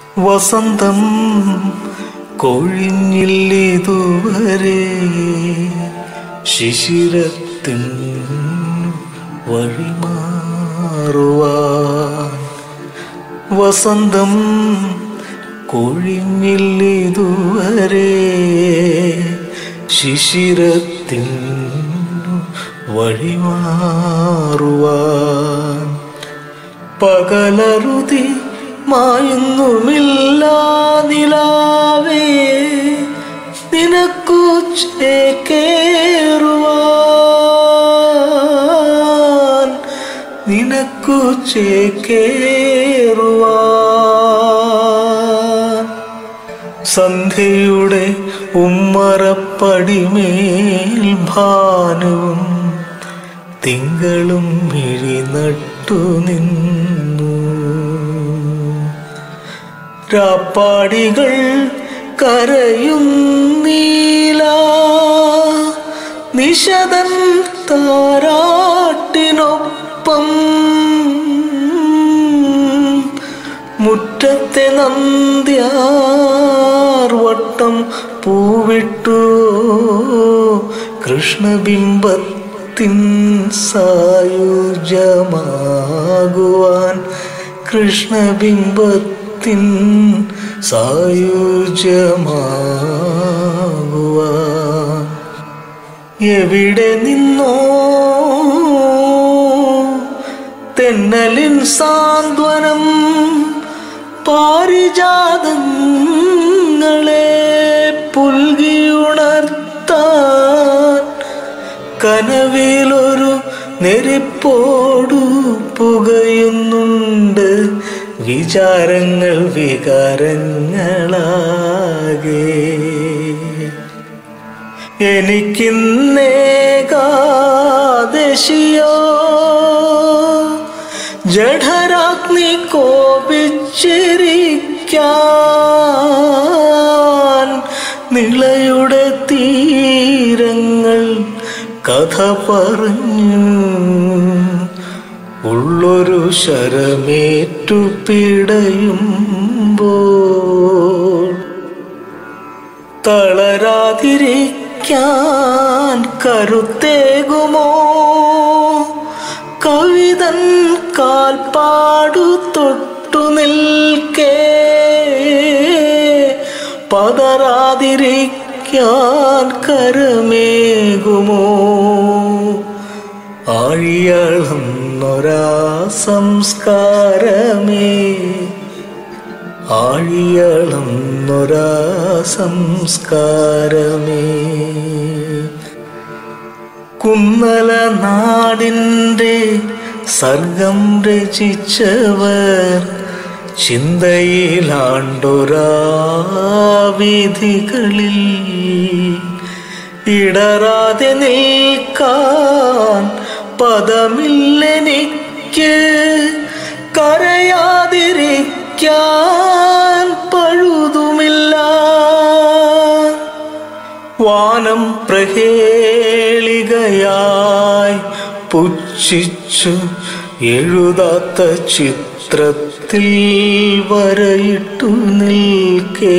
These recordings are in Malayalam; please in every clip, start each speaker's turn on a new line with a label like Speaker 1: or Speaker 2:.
Speaker 1: വസന്തം കൊഴിഞ്ഞില്ലിതുവരെ ശിശിരത്തിൻ വഴിമാറുവാൻ വസന്തം കൊഴിഞ്ഞില്ലിതുവരെ ശിശിരത്തിൻ വഴിമാറുവാൻ പകലറുതി മായുന്നുമില്ല നിലാവേ നിനക്കു ചേക്കേറുവാൻ നിനക്കു ചേക്കേറുവാൻ സന്ധ്യയുടെ ഉമ്മറപ്പടിമേൽ ഭാനുവും തിങ്കളും മിഴിനട്ടു നിന്നു രാപ്പാടികൾ കരയുന്നീല നിശതൻ താരാട്ടിനൊപ്പം മുറ്റത്തെ നന്ദ്യാർ വട്ടം പൂവിട്ടു കൃഷ്ണബിംബത്തിൻ സായുജമാകുവാൻ കൃഷ്ണബിംബത്തിൻ സായുജമാകുവാൻ എവിടെ നിന്നോ തെന്നലിൻ സാന്ത്വനം പാരിജാതങ്ങളെ പുൽകിയുണർത്താൻ കനവിലൊരു നെരിപ്പോടു പുകയുന്നുണ്ട് വിചാരങ്ങൾ വികാരങ്ങളാകെ എനിക്കിന്നേകാദശിയോ ജഠരാഗ്നി കോപിച്ചിരിക്കാൻ നിളയുടെ തീരങ്ങൾ കഥ പറഞ്ഞു ഉള്ളൊരു ശരമേറ്റു പിടയുമ്പോൾ തളരാതിരിക്കാൻ കരുത്തേകുമോ കവിതൻ കാൽപ്പാടു തൊട്ടു നിൽക്കേ പതറാതിരിക്കാൻ കരമേകുമോ ആഴിയളന്നൊരാ സംസ്കാരമേ ആഴിയളന്നൊരാ സംസ്കാരമേ കുന്നല നാടിൻ്റെ സർഗം രചിച്ചവർ ചിന്തയിലാണ്ടൊരാ വിധികളിൽ ഇടറാതെ നിൽക്കാൻ പദമില്ലെനിക്ക് കരയാതിരിക്കാൻ പഴുതുമില്ല വാനം പ്രഹേളികയായി പുച്ഛിച്ചു എഴുതാത്ത ചിത്രത്തിൽ വരയിട്ടു നിൽക്കേ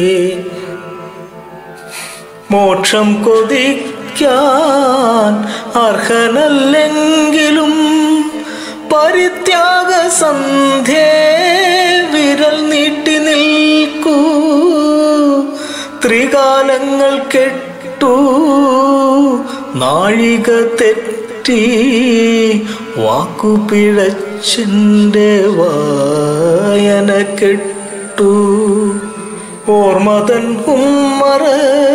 Speaker 1: മോക്ഷം കൊതിക്കാൻ അർഹനല്ലെങ്കിലും പരിത്യാഗ സന്ധ്യേ വിരൽ നീട്ടി നിൽക്കൂ ത്രികാലങ്ങൾ കെട്ടു നാഴിക തെറ്റി വാക്കു പിഴച്ചെൻ്റെ വായന കെട്ടു ഓർമ്മതൻ ഉമ്മറ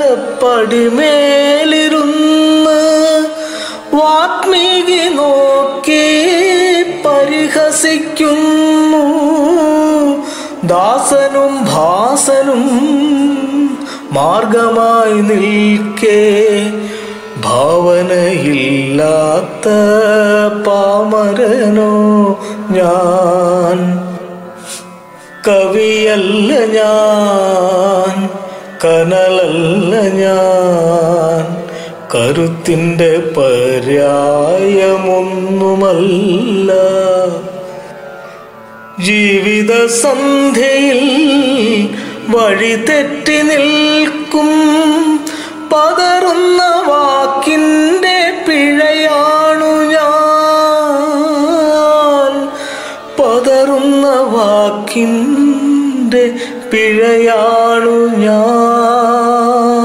Speaker 1: പടിമേലിരുന്ന് വാത്മീകി നോക്കി പരിഹസിക്കുന്നു ദാസനും ഭാസനും മാർഗമായി നിൽക്കേ ഭാവനയില്ലാത്ത പാമരനോ ഞാൻ കവിയല്ല ഞാൻ കനലല്ല ഞാൻ കരുത്തിൻ്റെ പര്യായമൊന്നുമല്ല ജീവിത സന്ധ്യയിൽ വഴി തെറ്റി നിൽക്കും പതറുന്ന വാക്കിൻ്റെ പിഴയാണു ഞാൻ പതറുന്ന വാക്കിൻ്റെ പിഴയാണു ഞാൻ